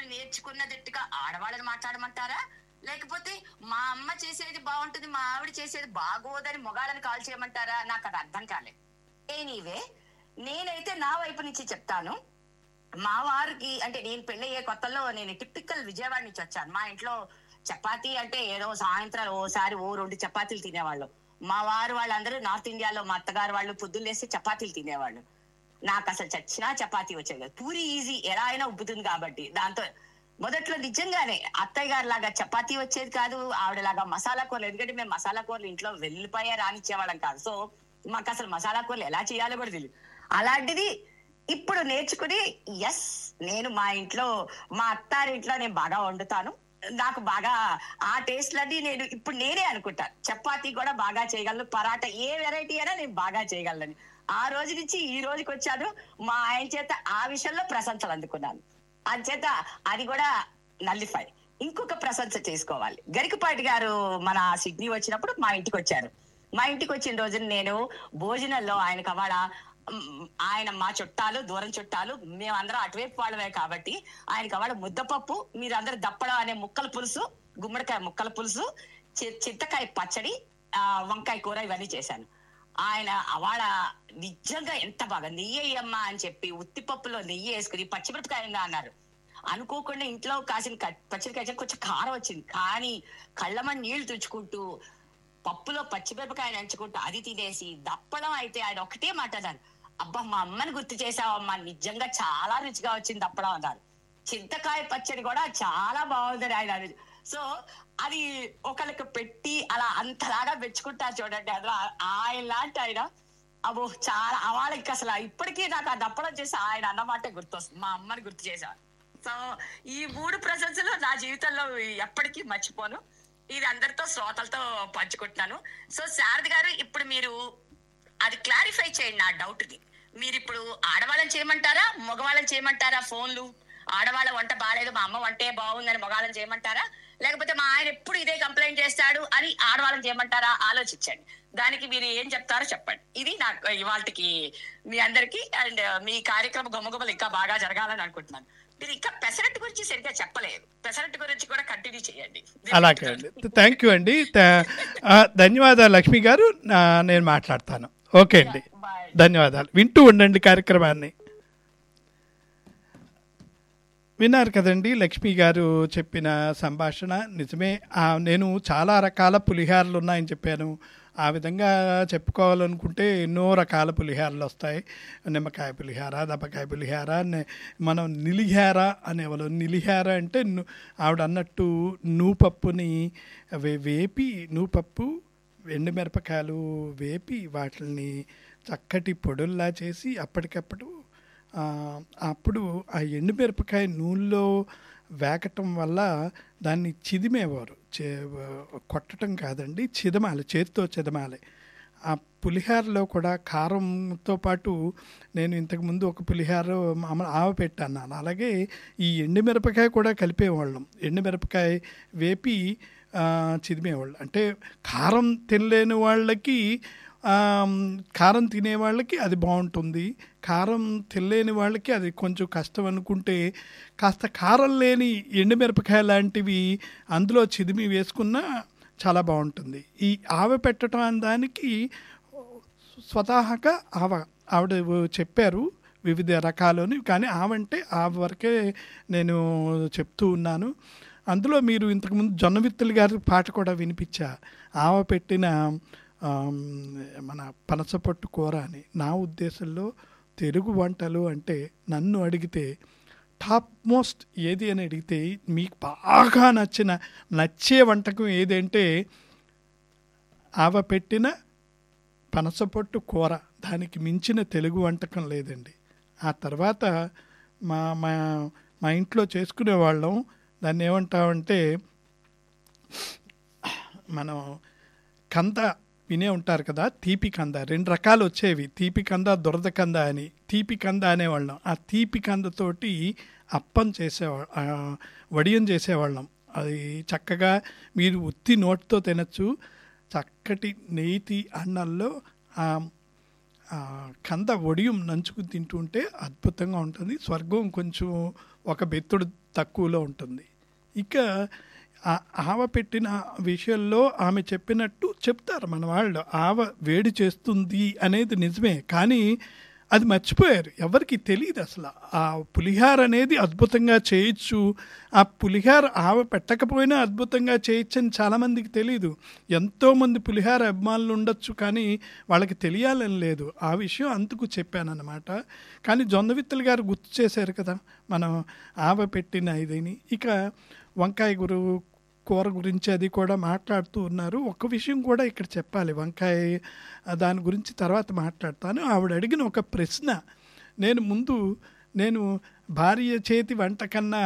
నేర్చుకున్నదట్టుగా ఆడవాళ్ళని మాట్లాడమంటారా లేకపోతే మా అమ్మ చేసేది బాగుంటుంది మా ఆవిడ చేసేది బాగోదని మొగాళ్ళని కాల్ చేయమంటారా నాకు అది అర్థం కాలేదు ఎనీవే నేనైతే నా వైపు నుంచి చెప్తాను మా వారికి అంటే నేను పెళ్ళయ్యే కొత్తలో నేను టిపికల్ విజయవాడ నుంచి వచ్చాను మా ఇంట్లో చపాతీ అంటే ఏదో సాయంత్రం ఓసారి ఓ రెండు చపాతీలు తినేవాళ్ళు మా వారు వాళ్ళందరూ నార్త్ ఇండియాలో మా అత్తగారు వాళ్ళు పొద్దున్న లేస్తే చపాతీలు తినేవాళ్ళు నాకు అసలు చచ్చినా చపాతీ వచ్చేది కాదు. పూరి ఈజీ ఎలా అయినా ఉబ్బుతుంది కాబట్టి దాంతో మొదట్లో నిజంగానే అత్తయ్య గారి లాగా చపాతీ వచ్చేది కాదు ఆవిడలాగా మసాలా కూరలు ఎందుకంటే మేము మసాలా కూరలు ఇంట్లో వెల్లిపాయ రానిచ్చేవాళ్ళం కాదు సో మాకు అసలు మసాలా కూరలు ఎలా చేయాలో కూడా తెలియదు అలాంటిది ఇప్పుడు నేర్చుకుని ఎస్ నేను మా ఇంట్లో మా అత్తారింట్లో నేను బాగా వండుతాను నాకు బాగా ఆ టేస్ట్లన్నీ నేను ఇప్పుడు నేనే అనుకుంటాను చపాతీ కూడా బాగా చేయగలను పరాటా ఏ వెరైటీ అయినా నేను బాగా చేయగలను ఆ రోజు నుంచి ఈ రోజుకి వచ్చాను మా ఆయన చేత ఆ విషయంలో ప్రశంసలు అందుకున్నాను అంచేత అది కూడా నల్లిఫై ఇంకొక ప్రశంస చేసుకోవాలి గరికపాటి గారు మన సిడ్నీ వచ్చినప్పుడు మా ఇంటికి వచ్చారు మా ఇంటికి వచ్చిన రోజున నేను భోజనంలో ఆయన కవాడ మ్, ఆయన మా చుట్టాలు దూరం చుట్టాలు మేమందరం అటువైపు వాళ్ళమే కాబట్టి ఆయన కవాడ ముద్దపప్పు మీరందరూ దప్పడం అనే ముక్కల పులుసు గుమ్మడికాయ ముక్కల పులుసు చి- చింతకాయ పచ్చడి ఆ, వంకాయ కూర ఇవన్నీ చేశాను ఆయన అవాడ నిజంగా ఎంత బాగా నెయ్యి అయ్యమ్మా అని చెప్పి ఉత్తిపప్పులో నెయ్యి వేసుకుని పచ్చిమిరపకాయంగా అన్నారు అనుకోకుండా ఇంట్లో కాసిన క- పచ్చిమిరపకాయ కొంచెం కారం వచ్చింది కానీ కళ్ళమని నీళ్లు తుడుచుకుంటూ పప్పులో పచ్చిమిరపకాయ నంచుకుంటూ అది తినేసి దప్పడం అయితే ఆయన ఒకటే మాట అన్నారు అబ్బా మా అమ్మని గుర్తు చేసావమ్మా నిజంగా చాలా రుచిగా వచ్చింది దప్పడం అన్నారు చింతకాయ పచ్చడి కూడా చాలా బాగుందని ఆయన అన్నారు. సో అది ఒకరికి పెట్టి అలా అంతలాగా మెచ్చుకుంటారు చూడండి అది ఆయన లాంటి ఆయన అబ్బో చాలా వాళ్ళకి అసలు ఇప్పటికీ నాకు ఆ దప్పడం చేసి ఆయన అన్నమాటే గుర్తొస్తుంది మా అమ్మని గుర్తు చేశారు సో ఈ మూడు ప్రశంసలు నా జీవితంలో ఎప్పటికీ మర్చిపోను ఇది అందరితో శ్రోతలతో పంచుకుంటున్నాను సో శారద గారు ఇప్పుడు మీరు అది క్లారిఫై చేయండి నా డౌట్ ని మీరు ఇప్పుడు ఆడవాళ్ళని చేయమంటారా మగవాళ్ళని చేయమంటారా ఫోన్లు ఆడవాళ్ళ వంట బాగాలేదు మా అమ్మ వంటే బాగుందని మగవాళ్ళని చేయమంటారా లేకపోతే మా ఆయన ఎప్పుడు ఇదే కంప్లైంట్ చేస్తాడు అని ఆడవాళ్ళని చేయమంటారా ఆలోచించండి దానికి మీరు ఏం చెప్తారో చెప్పండి ఇది నాకు ఇవాళకి మీ అందరికి అండ్ మీ కార్యక్రమం గుమ్మగుమ్మలు ఇంకా బాగా జరగాలని అనుకుంటున్నాను మీరు ఇంకా పెసరట్టు గురించి సరిగ్గా చెప్పలేదు పెసరట్టు గురించి కూడా కంటిన్యూ చేయండి అలాగే అండి థ్యాంక్ యూ అండి థా- ఆ, ధన్యవాదాలు లక్ష్మి గారు ఆ, నేను మాట్లాడతాను ఓకే అండి ధన్యవాదాలు వింటూ ఉండండి కార్యక్రమాన్ని విన్నారు కదండి లక్ష్మి గారు చెప్పిన సంభాషణ నిజమే ఆ, నేను చాలా రకాల పులిహారలు ఉన్నాయని చెప్పాను ఆ విధంగా చెప్పుకోవాలనుకుంటే ఎన్నో రకాల పులిహారలు వస్తాయి నిమ్మకాయ పులిహార దప్పకాయ పులిహార నే- మనం నిలిహార అనేవాళ్ళు నిలిహార అంటే ను- ఆవిడ అన్నట్టు నూపప్పుని వే- వేపి నూపప్పు ఎండుమిరపకాయలు వేపి వాటిని చక్కటి పొడుల్లా చేసి అప్పటికప్పుడు ఆ, అప్పుడు ఆ ఎండుమిరపకాయ నూనెలో వేకటం వల్ల దాన్ని చిదిమేవారు చే కొట్టడం కాదండి చిదమాలి చేతితో చిదమాలి ఆ పులిహారలో కూడా కారంతో పాటు నేను ఇంతకుముందు ఒక పులిహార మామూలు ఆవ పెట్టాను అలాగే ఈ ఎండుమిరపకాయ కూడా కలిపేవాళ్ళం ఎండుమిరపకాయ వేపి ఆ, చిదిమేవాళ్ళు అంటే కారం తినలేని వాళ్ళకి ఆ, కారం తినే వాళ్ళకి అది బాగుంటుంది కారం తినలేని వాళ్ళకి అది కొంచెం కష్టం అనుకుంటే కాస్త కారం లేని ఎండుమిరపకాయ లాంటివి అందులో చిదిమి వేసుకున్నా చాలా బాగుంటుంది ఈ ఆవ పెట్టడం అనే దానికి స్వతహాగా ఆవ ఆవిడ చెప్పారు వివిధ రకాలని కానీ ఆవంటే ఆవ వరకే నేను చెప్తూ ఉన్నాను అందులో మీరు ఇంతకుముందు జొన్న విత్తులు గారి పాట కూడా వినిపించా ఆవ పెట్టిన ఆమ్, మన పనసపట్టు కూర అని నా ఉద్దేశంలో తెలుగు వంటలు అంటే నన్ను అడిగితే టాప్ మోస్ట్ ఏది అని అడిగితే మీకు బాగా నచ్చిన నచ్చే వంటకం ఏది అంటే ఆవ పెట్టిన పనసపొట్టు కూర దానికి మించిన తెలుగు వంటకం లేదండి ఆ తర్వాత మా మా మా ఇంట్లో చేసుకునే వాళ్ళం దాన్ని ఏమంటామంటే మనం కంద వినే ఉంటారు కదా తీపి కంద రెండు రకాలు వచ్చేవి తీపి కంద దురద కంద అని తీపి కంద అనేవాళ్ళం ఆ తీపి కందతోటి అప్పం చేసేవాళ్ళం వడియం చేసేవాళ్ళం అది చక్కగా మీరు ఉత్తి నోటితో తినచ్చు చక్కటి నెయ్యి అన్నంలో ఆ ఆ, కంద ఒడియం నంచుకు తింటూ ఉంటే అద్భుతంగా ఉంటుంది స్వర్గం కొంచెం ఒక బెత్తుడు తక్కువలో ఉంటుంది ఇక ఆ- ఆవ పెట్టిన విషయంలో ఆమె చెప్పినట్టు చెప్తారు మన వాళ్ళు ఆవ వేడి చేస్తుంది అనేది నిజమే కానీ అది మర్చిపోయారు ఎవరికి తెలియదు అసలు ఆ పులిహార అనేది అద్భుతంగా చేయొచ్చు ఆ పులిహార ఆవ పెట్టకపోయినా అద్భుతంగా చేయొచ్చు అని చాలామందికి తెలియదు ఎంతోమంది పులిహార అభిమానులు ఉండొచ్చు కానీ వాళ్ళకి తెలియాలని లేదు ఆ విషయం అందుకు చెప్పానన్నమాట కానీ జొన్నవిత్తలు గారు గుర్తు చేశారు కదా మనం ఆవ పెట్టిన ఇదని ఇక వంకాయ గురు కూర గురించి అది కూడా మాట్లాడుతూ ఉన్నారు ఒక విషయం కూడా ఇక్కడ చెప్పాలి వంకాయ ఆ, దాని గురించి తర్వాత మాట్లాడతాను ఆవిడ అడిగిన ఒక ప్రశ్న నేను ముందు నేను భార్య చేతి వంట కన్నా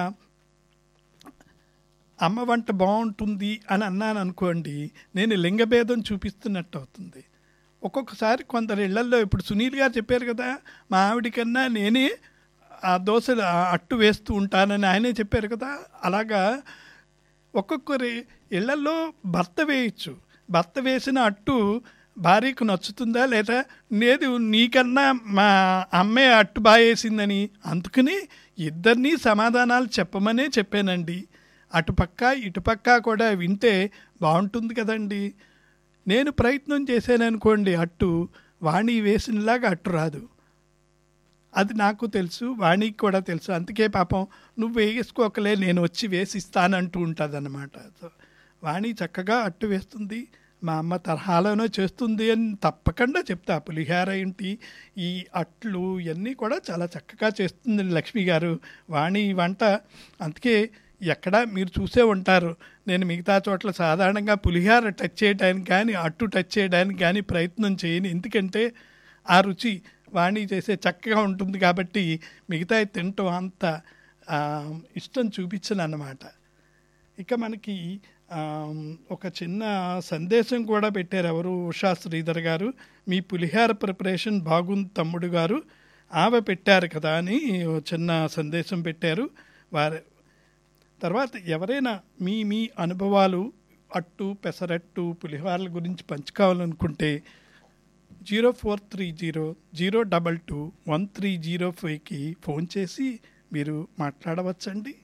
అమ్మ వంట బాగుంటుంది అని అన్నాను అనుకోండి నేను లింగభేదం చూపిస్తున్నట్టు అవుతుంది ఒక్కొక్కసారి కొందరు ఇళ్లల్లో ఇప్పుడు సునీల్ గారు చెప్పారు కదా మా ఆవిడ కన్నా నేనే ఆ దోశలు ఆ అట్టు వేస్తూ ఉంటానని ఆయనే చెప్పారు కదా అలాగా ఒక్కొక్కరి ఇళ్లలో భర్త వేయచ్చు భర్త వేసిన అట్టు భార్యకు నచ్చుతుందా లేదా లేదు నీకన్నా మా అమ్మే అట్టు బాగా వేసిందని అందుకని ఇద్దరినీ సమాధానాలు చెప్పమనే చెప్పానండి అటుపక్క ఇటుపక్క కూడా వింటే బాగుంటుంది కదండి నేను ప్రయత్నం చేశాను అనుకోండి అట్టు వాణి వేసినలాగా అట్టు రాదు అది నాకు తెలుసు వాణికి కూడా తెలుసు అందుకే పాపం నువ్వు వేసుకోకలే నేను వచ్చి వేసిస్తానంటూ ఉంటుంది అనమాట సో వాణి చక్కగా అట్టు వేస్తుంది మా అమ్మ తరహాలోనో చేస్తుంది అని తప్పకుండా చెప్తా పులిహార ఏంటి ఈ అట్లు ఇవన్నీ కూడా చాలా చక్కగా చేస్తుంది లక్ష్మి గారు వాణి వంట అందుకే ఎక్కడ మీరు చూసే ఉంటారు నేను మిగతా చోట్ల సాధారణంగా పులిహార టచ్ చేయడానికి కానీ అట్టు టచ్ చేయడానికి కానీ ప్రయత్నం చేయను ఎందుకంటే ఆ రుచి వాణి చేసే చక్కగా ఉంటుంది కాబట్టి మిగతా తింటాం అంత ఆ, ఇష్టం చూపించను అన్నమాట ఇక మనకి ఆ, ఒక చిన్న సందేశం కూడా పెట్టారు ఎవరు ఉషా శ్రీధర్ గారు మీ పులిహార ప్రిపరేషన్ బాగుంది తమ్ముడు గారు ఆమె పెట్టారు కదా అని ఓ చిన్న సందేశం పెట్టారు వారి తర్వాత ఎవరైనా మీ మీ అనుభవాలు అట్టు పెసరట్టు పులిహోరల గురించి పంచుకోవాలనుకుంటే zero four three zero zero double two one three zero ఫైవ్కి ఫోన్ చేసి మీరు మాట్లాడవచ్చండి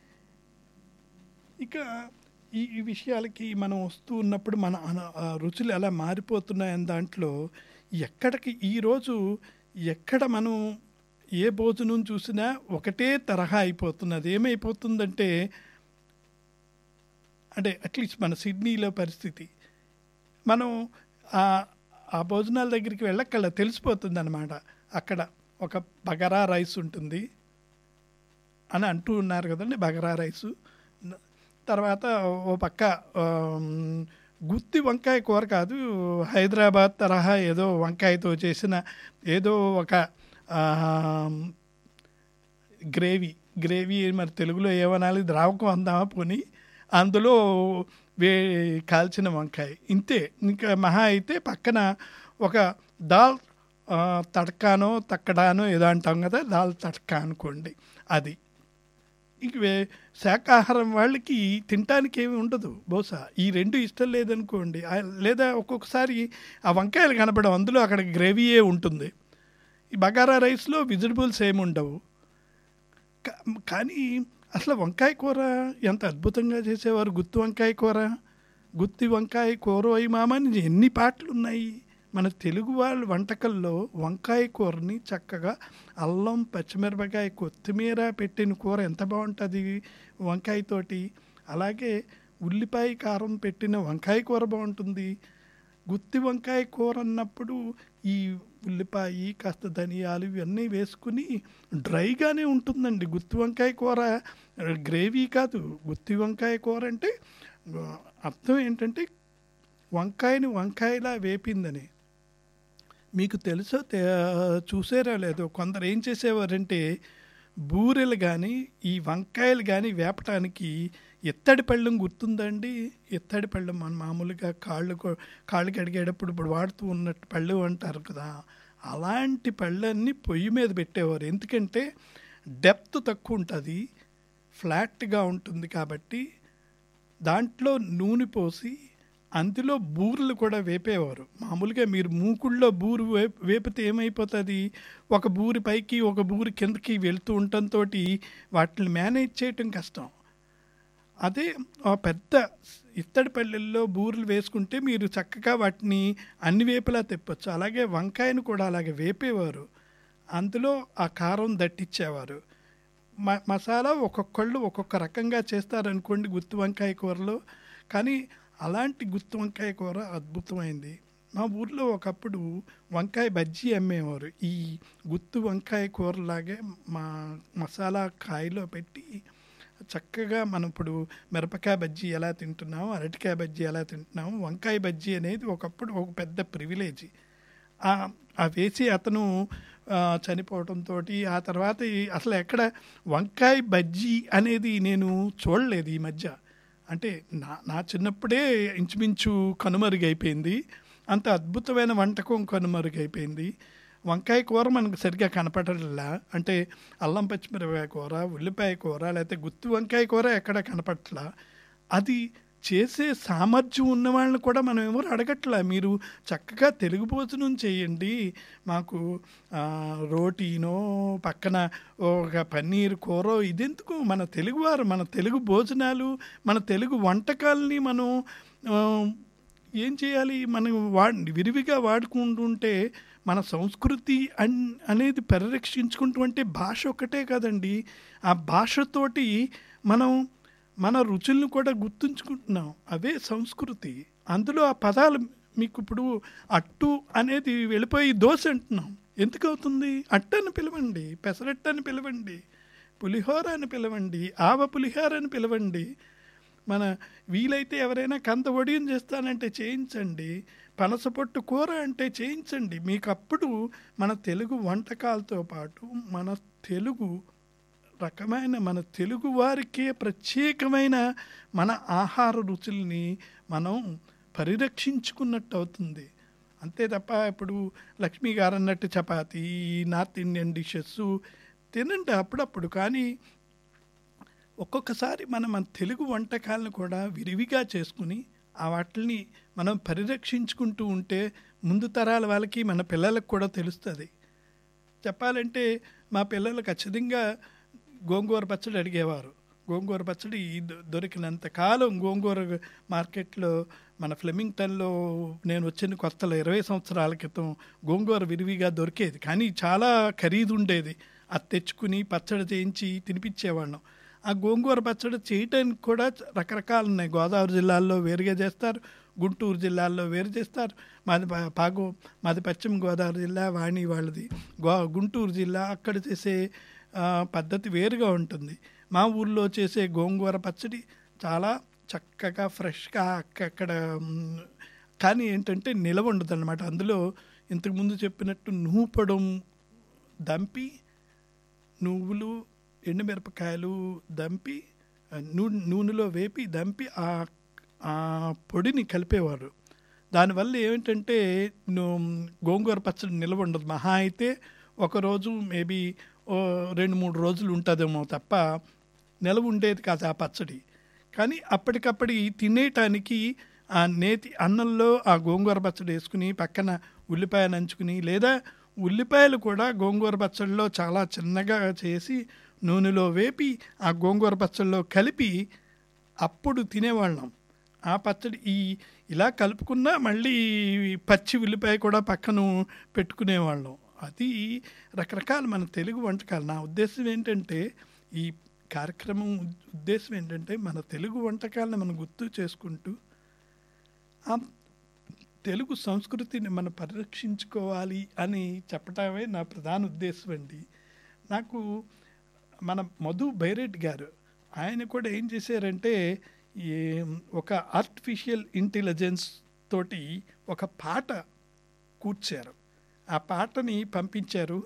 ఇక ఈ ఈ విషయాలకి మనం వస్తూ ఉన్నప్పుడు మన అన- ఆ రుచులు ఎలా మారిపోతున్నాయని దాంట్లో ఎక్కడికి ఈరోజు ఎక్కడ మనం ఏ భోజనం చూసినా ఒకటే తరహా అయిపోతున్నది ఏమైపోతుందంటే అంటే అట్లీస్ట్ మన సిడ్నీలో పరిస్థితి మనం ఆ ఆ భోజనాల దగ్గరికి వెళ్ళక్కల తెలిసిపోతుంది అనమాట అక్కడ ఒక బగరా రైస్ ఉంటుంది అని అంటూ ఉన్నారు కదండి బగరా రైసు న- తర్వాత ఓ పక్క ఆమ్, గుత్తి వంకాయ కూర కాదు హైదరాబాద్ తరహా ఏదో వంకాయతో చేసిన ఏదో ఒక ఆమ్, గ్రేవీ గ్రేవీ మరి తెలుగులో ఏమనాలి ద్రావకం అందామా పోని అందులో వే కాల్చిన వంకాయ ఇంతే ఇంకా మహా అయితే పక్కన ఒక దాల్ ఆ, తడకానో తక్కడానో ఏదో అంటాం కదా దాల్ తడకా అనుకోండి అది ఇంక వే- శాకాహారం వాళ్ళకి తినటానికి ఏమి ఉండదు బహుశా ఈ రెండు ఇష్టం లేదనుకోండి ఆ- లేదా ఒక్కొక్కసారి ఆ వంకాయలు కనపడవు అందులో అక్కడ గ్రేవీయే ఉంటుంది ఈ బగారా రైస్లో వెజిటబుల్స్ ఏమి ఉండవు కా- కానీ అసలు వంకాయ కూర ఎంత అద్భుతంగా చేసేవారు గుత్తి వంకాయ కూర గుత్తి వంకాయ కూర అయి మామని ఎన్ని పాటలు ఉన్నాయి మన తెలుగు వాళ్ళ వంటకల్లో వంకాయ కూరని చక్కగా అల్లం పచ్చిమిరపకాయ కొత్తిమీర పెట్టిన కూర ఎంత బాగుంటుంది వంకాయతోటి అలాగే ఉల్లిపాయ కారం పెట్టిన వంకాయ కూర బాగుంటుంది గుత్తి వంకాయ కూర అన్నప్పుడు ఈ ఉల్లిపాయ కాస్త ధనియాలు ఇవన్నీ వేసుకుని డ్రైగానే ఉంటుందండి గుత్తి వంకాయ కూర గ్రేవీ కాదు గుత్తి వంకాయ కూర అంటే ఆ, అర్థం ఏంటంటే వంకాయని వంకాయలా వేపిందని మీకు తెలుసో తె- చూసారో లేదో కొందరు ఏం చేసేవారంటే బూరెలు కానీ ఈ వంకాయలు కానీ వేపటానికి ఎత్తడి పళ్ళెం గుర్తుందండి ఎత్తడి పళ్ళెం మన మామూలుగా కాళ్ళు కొ- కాళ్ళు కడిగేటప్పుడు ఇప్పుడు వాడుతూ ఉన్నట్టు పళ్ళు అంటారు కదా అలాంటి పళ్ళన్నీ పొయ్యి మీద పెట్టేవారు ఎందుకంటే డెప్త్ తక్కువ ఉంటుంది ఫ్లాట్గా ఉంటుంది కాబట్టి దాంట్లో నూనె పోసి అందులో బూరెలు కూడా వేపేవారు మామూలుగా మీరు మూకుళ్ళో బూరు వే వేపితే ఏమైపోతుంది ఒక బూరి పైకి ఒక బూరి కిందకి వెళ్తూ ఉండటంతో వాటిని మేనేజ్ చేయటం కష్టం అదే ఆ పెద్ద ఇత్తడి పల్లెల్లో బూరెలు వేసుకుంటే మీరు చక్కగా వాటిని అన్ని వేపులా తెప్పొచ్చు అలాగే వంకాయను కూడా అలాగే వేపేవారు అందులో ఆ కారం దట్టించేవారు మ మసాలా ఒక్కొక్కళ్ళు ఒక్కొక్క రకంగా చేస్తారనుకోండి గుత్తి వంకాయ కూరలో కానీ అలాంటి గుత్తి వంకాయ కూర అద్భుతమైంది మా ఊర్లో ఒకప్పుడు వంకాయ బజ్జీ అమ్మేవారు ఈ గుత్తి వంకాయ కూరలాగే మా మసాలా కాయలో పెట్టి చక్కగా మనం ఇప్పుడు మిరపకాయ బజ్జీ ఎలా తింటున్నాం అరటికాయ బజ్జీ ఎలా తింటున్నాం వంకాయ బజ్జీ అనేది ఒకప్పుడు ఒక పెద్ద ప్రివిలేజ్ ఆ వేసి అతను ఆ, చనిపోవడంతో ఆ తర్వాత ఈ- అసలు ఎక్కడ వంకాయ బజ్జీ అనేది నేను చూడలేదు ఈ మధ్య అంటే నా నా చిన్నప్పుడే ఇంచుమించు కనుమరుగైపోయింది అంత అద్భుతమైన వంటకం కనుమరుగైపోయింది వంకాయ కూర మనకు సరిగ్గా కనపడలా అంటే అల్లం పచ్చిమిరపకాయ కూర ఉల్లిపాయ కూర లేకపోతే గుత్తి వంకాయ కూర ఎక్కడ కనపట్లా అది చేసే సామర్థ్యం ఉన్న వాళ్ళని కూడా మనం ఎవరు అడగట్లా మీరు చక్కగా తెలుగు భోజనం చేయండి మాకు ఆ, రోటీనో పక్కన ఒక పన్నీర్ కూర ఇదెందుకు మన తెలుగువారు మన తెలుగు భోజనాలు మన తెలుగు వంటకాలని మనం ఆ, ఏం చేయాలి మనం వా విరివిగా వాడుకుంటుంటే మన సంస్కృతి అన్ అనేది పరిరక్షించుకుంటూ అంటే భాష ఒకటే కదండి ఆ భాషతోటి మనం మన రుచులను కూడా గుర్తుంచుకుంటున్నాం అవే సంస్కృతి అందులో ఆ పదాలు మీకు ఇప్పుడు అట్టు అనేది వెళ్ళిపోయి దోశ అంటున్నాం ఎందుకు అవుతుంది అట్టు అని పిలవండి పెసరట్టు అని పిలవండి పులిహోర అని పిలవండి ఆవ పులిహోర అని పిలవండి మన వీలైతే ఎవరైనా కంద వడియం చేస్తానంటే చేయించండి పనస పొట్టు కూర అంటే చేయించండి మీకు అప్పుడు మన తెలుగు వంటకాలతో పాటు మన తెలుగు రకమైన మన తెలుగు వారికే ప్రత్యేకమైన మన ఆహార రుచుల్ని మనం పరిరక్షించుకున్నట్టు అవుతుంది అంతే తప్ప ఇప్పుడు లక్ష్మీ గారు అన్నట్టు చపాతీ నార్త్ ఇండియన్ డిషెస్ తినండి అప్పుడప్పుడు కానీ ఒక్కొక్కసారి మనం మన తెలుగు వంటకాలను కూడా విరివిగా చేసుకుని ఆ వాటిని మనం పరిరక్షించుకుంటూ ఉంటే ముందు తరాల వాళ్ళకి మన పిల్లలకు కూడా తెలుస్తుంది చెప్పాలంటే మా పిల్లలు ఖచ్చితంగా గోంగూర పచ్చడి అడిగేవారు గోంగూర పచ్చడి దొ- దొరికినంత కాలం గోంగూర మార్కెట్లో మన ఫ్లెమింగ్టన్లో నేను వచ్చిన కొత్తలో ఇరవై సంవత్సరాల క్రితం గోంగూర విరివిగా దొరికేది కానీ చాలా ఖరీదు ఉండేది అది తెచ్చుకుని పచ్చడి చేయించి తినిపించేవాళ్ళం ఆ గోంగూర పచ్చడి చేయటానికి కూడా రకరకాలు ఉన్నాయి గోదావరి జిల్లాల్లో వేరుగా చేస్తారు గుంటూరు జిల్లాల్లో వేరు చేస్తారు మాది పా- పాగు మాది పశ్చిమ గోదావరి జిల్లా వాణి వాళ్ళది గో గుంటూరు జిల్లా అక్కడ చేసే ఆ, పద్ధతి వేరుగా ఉంటుంది మా ఊర్లో చేసే గోంగూర పచ్చడి చాలా చక్కగా ఫ్రెష్గా అక్కక్కడ మ్, కానీ ఏంటంటే నిలవ ఉండదు అనమాట అందులో ఇంతకుముందు చెప్పినట్టు నూపడం దంపి నువ్వులు ఎండుమిరపకాయలు దంపి ఆ, నూ నూనెలో వేపి దంపి ఆ ఆ పొడిని కలిపేవారు దానివల్ల ఏమిటంటే ను- గోంగూర పచ్చడి నిల్వ ఉండదు మహా అయితే ఒకరోజు మేబీ ఓ రెండు మూడు రోజులు ఉంటుందేమో తప్ప నిల్వ ఉండేది కాదు ఆ పచ్చడి కానీ అప్పటికప్పటి తినేయటానికి ఆ నేతి అన్నంలో ఆ గోంగూర పచ్చడి వేసుకుని పక్కన ఉల్లిపాయ నంచుకుని లేదా ఉల్లిపాయలు కూడా గోంగూర పచ్చడిలో చాలా చిన్నగా చేసి నూనెలో వేపి ఆ గోంగూర పచ్చడిలో కలిపి అప్పుడు తినేవాళ్ళం ఆ పచ్చడి ఈ ఇలా కలుపుకున్నా మళ్ళీ పచ్చి ఉల్లిపాయ కూడా పక్కన పెట్టుకునేవాళ్ళం అది రకరకాల మన తెలుగు వంటకాలు నా ఉద్దేశం ఏంటంటే ఈ కార్యక్రమం ఉద్దేశం ఏంటంటే మన తెలుగు వంటకాలను మనం గుర్తు చేసుకుంటూ ఆ తెలుగు సంస్కృతిని మనం పరిరక్షించుకోవాలి అని చెప్పటమే నా ప్రధాన ఉద్దేశం అండి నాకు మన మధు బైరెడ్డి గారు ఆయన కూడా ఏం చేశారంటే ఈ ఒక ఆర్టిఫిషియల్ ఇంటెలిజెన్స్ తోటి ఒక పాట కూర్చారు ఆ పాటని పంపించారు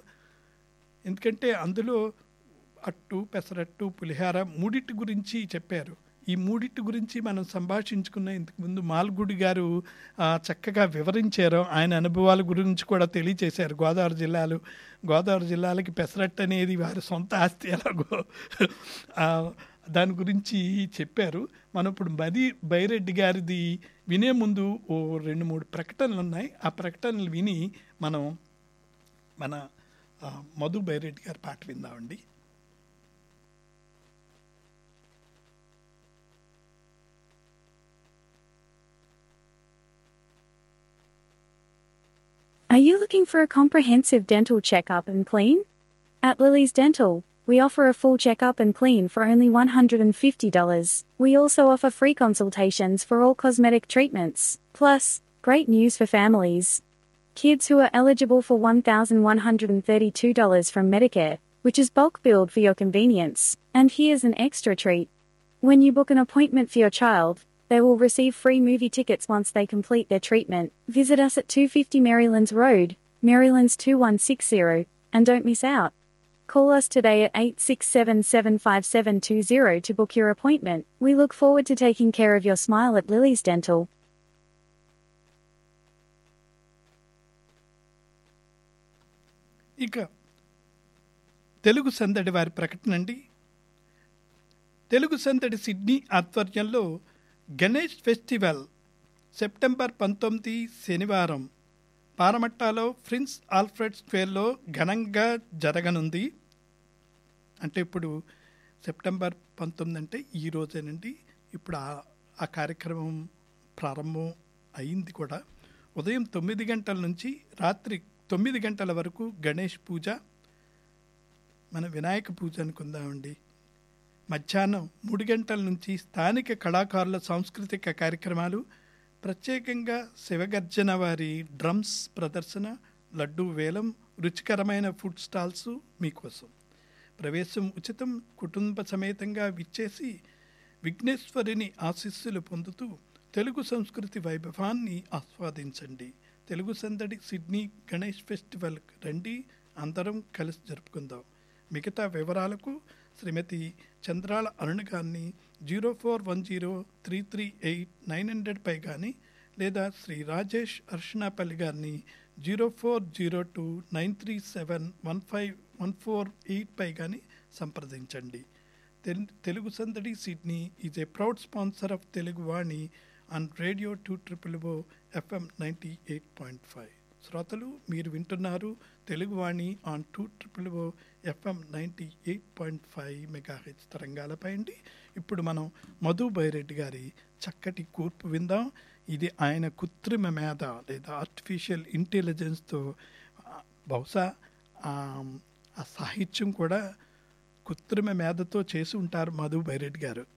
ఎందుకంటే అందులో అట్టు పెసరట్టు పులిహార మూడిటి గురించి చెప్పారు ఈ మూడిటి గురించి మనం సంభాషించుకున్న ఇంతకుముందు మాల్గుడి గారు ఆ, చక్కగా వివరించారు ఆయన అనుభవాల గురించి కూడా తెలియచేశారు గోదావరి జిల్లాలో గోదావరి జిల్లాలకి పెసరట్టు అనేది వారి సొంత ఆస్తి ఎలాగో ఆ, దాని గురించి చెప్పారు మనం ఇప్పుడు మది బైరెడ్డి గారిది వినే ముందు ఓ రెండు మూడు ప్రకటనలు ఉన్నాయి ఆ ప్రకటనలు విని మనం మన ఆ, మధు బైరెడ్డి గారి పాట విందామండి Are you looking for a comprehensive dental checkup and clean? At Lily's Dental, we offer a full checkup and clean for only $150. We also offer free consultations for all cosmetic treatments. Plus, great news for families. Kids who are eligible for $1,132 from Medicare, which is bulk billed for your convenience. And here's an extra treat. When you book an appointment for your child, they will receive free movie tickets once they complete their treatment. Visit us at 250 Marylands Road, Marylands 2160, and don't miss out. Call us today at 867 75720 to book your appointment. We look forward to taking care of your smile at Lily's Dental. ఇక తెలుగు సందడి వారి ప్రకటన అండి Telugu Sandadi Sydney ఆధ్వర్యంలో Ganesh festival September పంతొమ్మిది శనివారం పారమట్టాలో prince Alfred స్క్వేర్లో ఘనంగా జరగనుంది అంటే ఇప్పుడు సెప్టెంబర్ పంతొమ్మిది అంటే ఈ రోజేనండి ఇప్పుడు ఆ ఆ కార్యక్రమం ప్రారంభం అయింది కూడా ఉదయం తొమ్మిది గంటల నుంచి రాత్రి తొమ్మిది గంటల వరకు గణేష్ పూజ మన వినాయక పూజ అనుకుందామండి మధ్యాహ్నం మూడు గంటల నుంచి స్థానిక కళాకారుల సాంస్కృతిక కార్యక్రమాలు ప్రత్యేకంగా శివగర్జన వారి డ్రమ్స్ ప్రదర్శన లడ్డూ వేలం రుచికరమైన ఫుడ్ స్టాల్స్ మీకోసం ప్రవేశం ఉచితం కుటుంబ సమేతంగా విచ్చేసి విఘ్నేశ్వరిని ఆశీస్సులు పొందుతూ తెలుగు సంస్కృతి వైభవాన్ని ఆస్వాదించండి తెలుగు సందడి సిడ్నీ గణేష్ ఫెస్టివల్ రండి అందరం కలిసి జరుపుకుందాం మిగతా వివరాలకు శ్రీమతి చంద్రాల అరుణ గారిని zero four one zero three three eight nine hundred పై కానీ లేదా శ్రీ రాజేష్ అర్షణాపల్లి గారిని zero four zero two nine three seven one five one four eight పై కానీ సంప్రదించండి తెల్- Telugu Sandadi Sydney is a proud sponsor of Telugu Vani on radio two triple O FM ninety eight point five శ్రోతలు మీరు వింటున్నారు Teluguvani on two triple O FM ninety eight point five మెగాహెచ్ తరంగాలపై అండి ఇప్పుడు మనం మధు బైరెడ్డి గారి చక్కటి కూర్పు విందాం ఇది ఆయన కృత్రిమ మేధ లేదా ఆర్టిఫిషియల్ ఇంటెలిజెన్స్తో ఆ, బహుశా ఆ, ఆ సాహిత్యం కూడా కృత్రిమ మేధతో చేసి ఉంటారు మధు బైరెడ్డి గారు